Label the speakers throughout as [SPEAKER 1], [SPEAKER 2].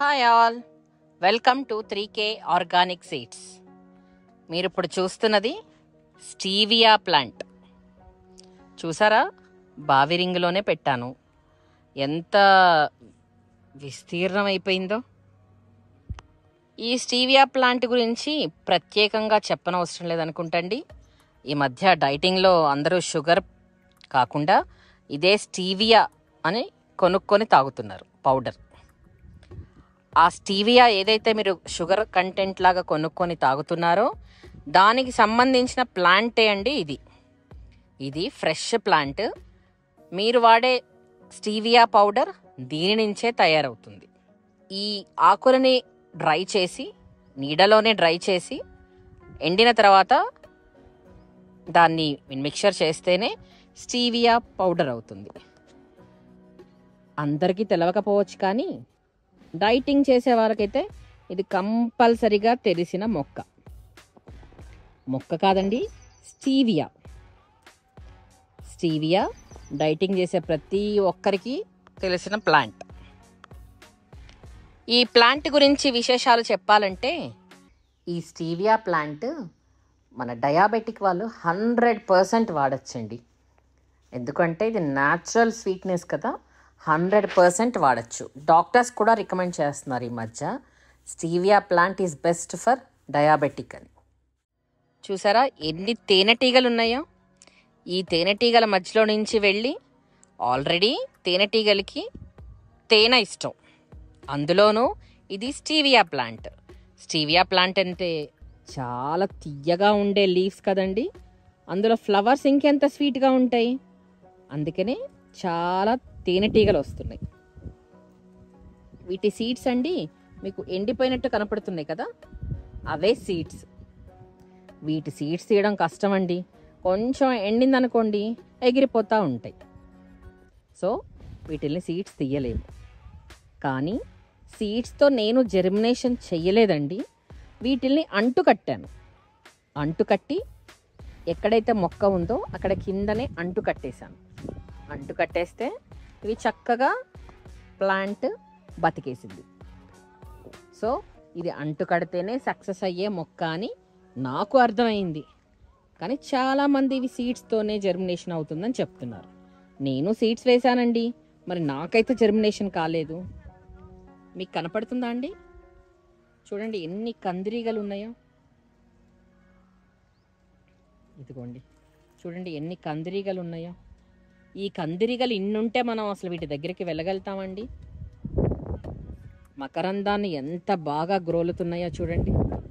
[SPEAKER 1] hi all welcome to three K organic seeds మీరు ఇప్పుడు చూస్తున్నది స్టీవియా ప్లాంట్ చూసారా బావి రింగులోనే పెట్టాను ఎంత విస్తీర్ణం అయిపోయిందో ఈ స్టీవియా ప్లాంట్ గురించి ప్రత్యేకంగా చెప్పనవసరం లేదనుకుంటండి ఈ మధ్య డైటింగ్లో అందరూ షుగర్ కాకుండా ఇదే స్టీవియా అని కొనుక్కొని తాగుతున్నారు పౌడర్ ఆ స్టీవియా ఏదైతే మీరు షుగర్ కంటెంట్ లాగా కొనుక్కొని తాగుతున్నారో దానికి సంబంధించిన ప్లాంటే అండి ఇది ఇది ఫ్రెష్ ప్లాంట్ మీరు వాడే స్టీవియా పౌడర్ దీని నుంచే తయారవుతుంది ఈ ఆకులని డ్రై చేసి నీడలోనే డ్రై చేసి ఎండిన తర్వాత దాన్ని మిక్చర్ చేస్తేనే స్టీవియా పౌడర్ అవుతుంది అందరికీ తెలవకపోవచ్చు కానీ డైటింగ్ చేసే వాళ్ళకైతే ఇది కంపల్సరిగా తెలిసిన మొక్క మొక్క కాదండి స్టీవియా స్టీవియా డైటింగ్ చేసే ప్రతి ఒక్కరికి తెలిసిన ప్లాంట్ ఈ ప్లాంట్ గురించి విశేషాలు చెప్పాలంటే ఈ స్టీవియా ప్లాంట్ మన డయాబెటిక్ వాళ్ళు హండ్రెడ్ పర్సెంట్ వాడచ్చండి ఎందుకంటే ఇది న్యాచురల్ స్వీట్నెస్ కదా హండ్రెడ్ పర్సెంట్ వాడచ్చు డాక్టర్స్ కూడా రికమెండ్ చేస్తున్నారు ఈ మధ్య stevia plant is best for diabetic అని చూసారా ఎన్ని తేనెటీగలు ఉన్నాయో ఈ తేనెటీగల మధ్యలో నుంచి వెళ్ళి ఆల్రెడీ తేనెటీగలకి తేనె ఇష్టం అందులోనూ ఇది స్టీవియా ప్లాంట్ స్టీవియా ప్లాంట్ అంటే చాలా తియ్యగా ఉండే లీవ్స్ కదండి అందులో ఫ్లవర్స్ ఇంకెంత స్వీట్గా ఉంటాయి అందుకనే చాలా తేనెటీగలు వస్తున్నాయి వీటి సీడ్స్ అండి మీకు ఎండిపోయినట్టు కనపడుతున్నాయి కదా అవే సీడ్స్ వీటి సీడ్స్ తీయడం కష్టం అండి కొంచెం ఎండిందనుకోండి ఎగిరిపోతూ ఉంటాయి సో వీటిల్ని సీడ్స్ తీయలేము కానీ సీడ్స్తో నేను జెర్మినేషన్ చెయ్యలేదండి వీటిల్ని అంటు కట్టాను అంటు కట్టి ఎక్కడైతే మొక్క ఉందో అక్కడ కిందనే అంటు కట్టేశాను అంటు కట్టేస్తే ఇవి చక్కగా ప్లాంట్ బతికేసింది సో ఇది అంటు కడితేనే సక్సెస్ అయ్యే మొక్క అని నాకు అర్థమైంది కానీ చాలామంది ఇవి సీడ్స్తోనే జర్మినేషన్ అవుతుందని చెప్తున్నారు నేను సీడ్స్ వేశానండి మరి నాకైతే జర్మినేషన్ కాలేదు మీకు కనపడుతుందా అండి చూడండి ఎన్ని కందిరీగలు ఉన్నాయో ఇదిగోండి చూడండి ఎన్ని కందిరీగలు ఉన్నాయో ఈ కందిరీగలు ఇన్నుంటే మనం అసలు వీటి దగ్గరికి వెళ్ళగలుగుతామండి మకరందాన్ని ఎంత బాగా గ్రోలుతున్నాయో చూడండి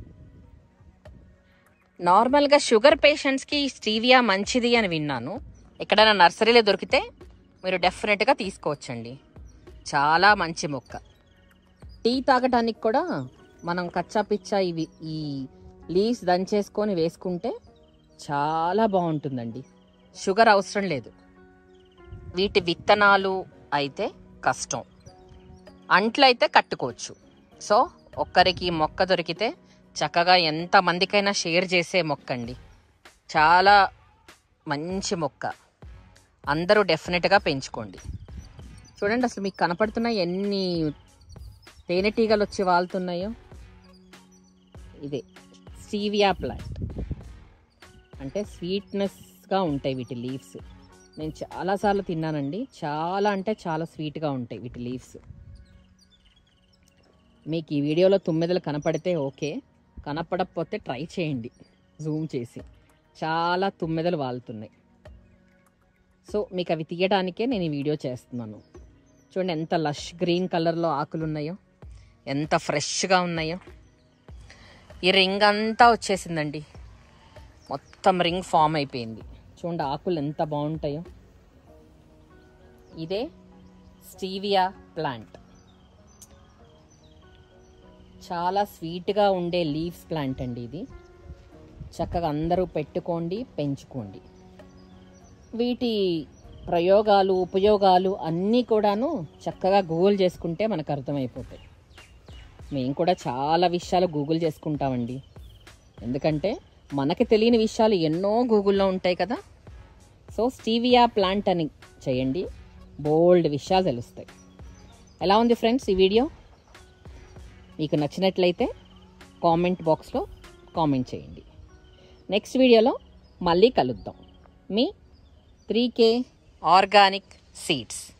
[SPEAKER 1] నార్మల్గా షుగర్ పేషెంట్స్కి స్టీవియా మంచిది అని విన్నాను ఎక్కడైనా నర్సరీలో దొరికితే మీరు డెఫినెట్గా తీసుకోవచ్చండి చాలా మంచి మొక్క టీ తాగటానికి కూడా మనం కచ్చా పిచ్చా ఇవి ఈ లీవ్స్ దంచేసుకొని వేసుకుంటే చాలా బాగుంటుందండి షుగర్ అవసరం లేదు వీటి విత్తనాలు అయితే కష్టం అంట్లు అయితే కట్టుకోవచ్చు సో ఒక్కరికి మొక్క దొరికితే చక్కగా ఎంత మందికైనా షేర్ చేసే మొక్క అండి చాలా మంచి మొక్క అందరూ డెఫినెట్గా పెంచుకోండి చూడండి అసలు మీకు కనపడుతున్న ఎన్ని తేనెటీగలు వచ్చి వాళ్తున్నాయో ఇదే స్టీవియా ప్లాంట్ అంటే స్వీట్నెస్గా ఉంటాయి వీటి లీవ్స్ నేను చాలాసార్లు తిన్నానండి చాలా అంటే చాలా స్వీట్గా ఉంటాయి వీటి లీవ్స్ మీకు ఈ వీడియోలో తుమ్మెదలు కనపడితే ఓకే కనపడకపోతే ట్రై చేయండి జూమ్ చేసి చాలా తుమ్మెదలు వాళ్తున్నాయి సో మీకు అవి తీయడానికే నేను ఈ వీడియో చేస్తున్నాను చూడండి ఎంత లష్ గ్రీన్ కలర్లో ఆకులు ఉన్నాయో ఎంత ఫ్రెష్గా ఉన్నాయో ఈ రింగ్ అంతా వచ్చేసిందండి మొత్తం రింగ్ ఫామ్ అయిపోయింది చూడండి ఆకులు ఎంత బాగుంటాయో ఇదే స్టీవియా ప్లాంట్ చాలా స్వీట్గా ఉండే లీవ్స్ ప్లాంట్ అండి ఇది చక్కగా అందరూ పెట్టుకోండి పెంచుకోండి వీటి ప్రయోగాలు ఉపయోగాలు అన్నీ కూడాను చక్కగా గూగుల్ చేసుకుంటే మనకు అర్థమైపోతాయి మేము కూడా చాలా విషయాలు గూగుల్ చేసుకుంటామండి ఎందుకంటే మనకి తెలియని విషయాలు ఎన్నో గూగుల్లో ఉంటాయి కదా సో స్టీవియా ప్లాంట్ అని చేయండి బోల్డ్ విషయాలు తెలుస్తాయి ఎలా ఉంది ఫ్రెండ్స్ ఈ వీడియో మీకు నచ్చినట్లయితే కామెంట్ బాక్స్లో కామెంట్ చేయండి నెక్స్ట్ వీడియోలో మళ్ళీ కలుద్దాం మీ త్రీ కే ఆర్గానిక్ సీడ్స్